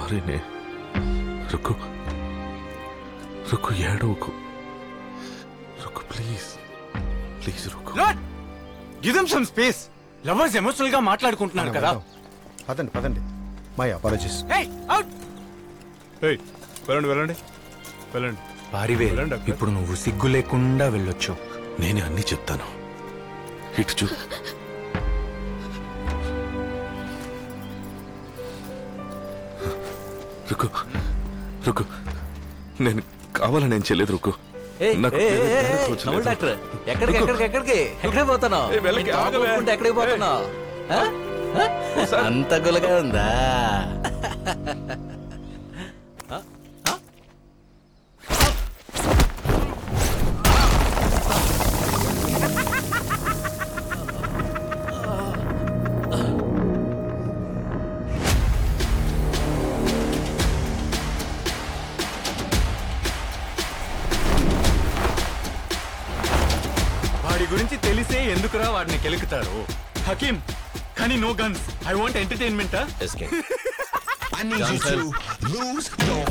సారీనే రుక్కు రుక్కు ఏడవకు Rukku please please Rukku Lord give them some space lovers emotional గా మాట్లాడుకుంటున్నారు కదా పదండి పదండి మై అపాలజీస్ హే అవుట్ ఏయ్, వెళ్ళండి వెళ్ళండి వెళ్ళండి పారివే వెళ్ళండి డాక్టర్. ఇప్పుడు నువ్వు సిగ్గు లేకుండా వెళ్ళొచ్చు నేనే అన్నీ చెప్తాను ఇటు చూ రుకు రుకు నేను కావాలని నేను చేయలేదు రుకు నాకు వేరే దారి తోచలేదు. డాక్టర్ ఎక్కడికి ఎక్కడికి ఎక్కడికి ఎక్కడికి పోతున్నావు ఏయ్, వెళ్ళకి, ఆగవే. ఎక్కడికి పోతున్నావు ఆ? ఆ? అంత గులగా ఉందా వాడి గురించి తెలిసే ఎందుకురా వాడిని కెలుకుతారు హకీం కానీ no guns I want entertainment I need you to lose your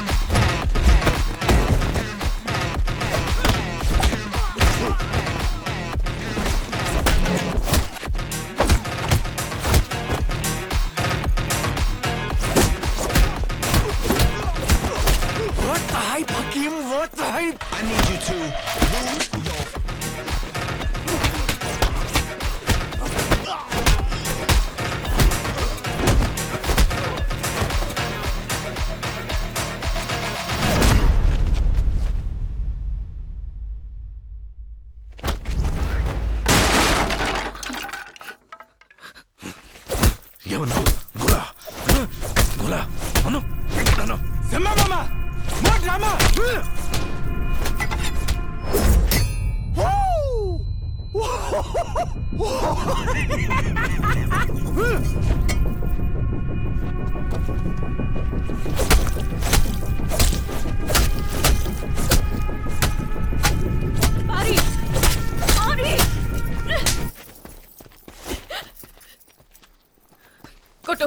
what the hype Hakim what the hype I need you to lose your ఏమన్నా గులా గులా అను అను సెమ్మా మామా నో డ్రామా పారి పారి కొట్టు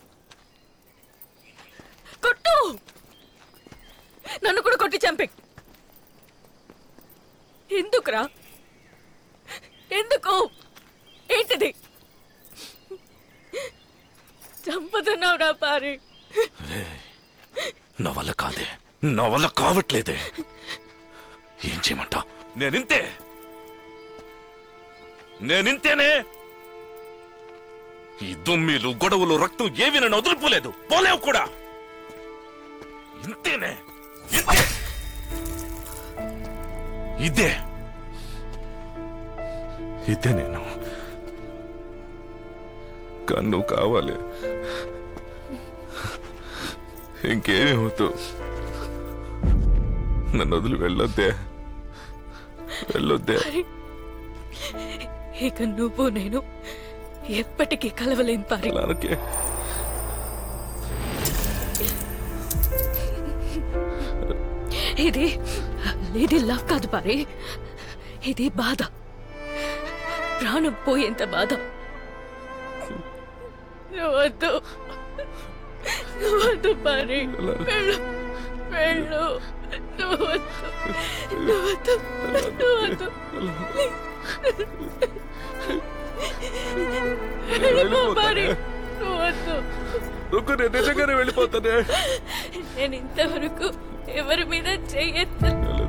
కొట్టు నన్ను కూడా కొట్టి చంపే ఎందుకురా ఎందుకు ఏంటిది చంపుతున్నావురా పారి నా వల్ల కాదే నా వల్ల కావట్లేదే ఏం చేయమంటా నేనింతే నేనింతేనే ఈ దుమ్మిలు గొడవలు రక్తం ఏవి నన్ను వదిలిపోలేదు పోలేవు కూడా ఇంతేనే ఇంతే ఇదే ఇదే నేను కన్ను కావాలి ఇంకేమీ వద్దు నన్ను వదిలి వెళ్ళొద్దే వెళ్ళొద్దే ఇక నువ్వు నేను ఎప్పటికీ కలవలేం పారి అలాగే ఇది ఇది లవ్ కాదు పారి ఇది బాధ ప్రాణం పోయేంత బాధ నువ్వు వద్దు నువ్వు వద్దు పారి వెళ్ళు వెళ్ళు నువ్వు వద్దు నువ్వు వద్దు నువ్వు వద్దు వెళ్ళిపో పారి నువ్వు వద్దు రుక్కు నేను నిజంగానే వెళ్ళిపోతానే నేను ఇంతవరకు ఎవరి మీద చెయ్యెత్తను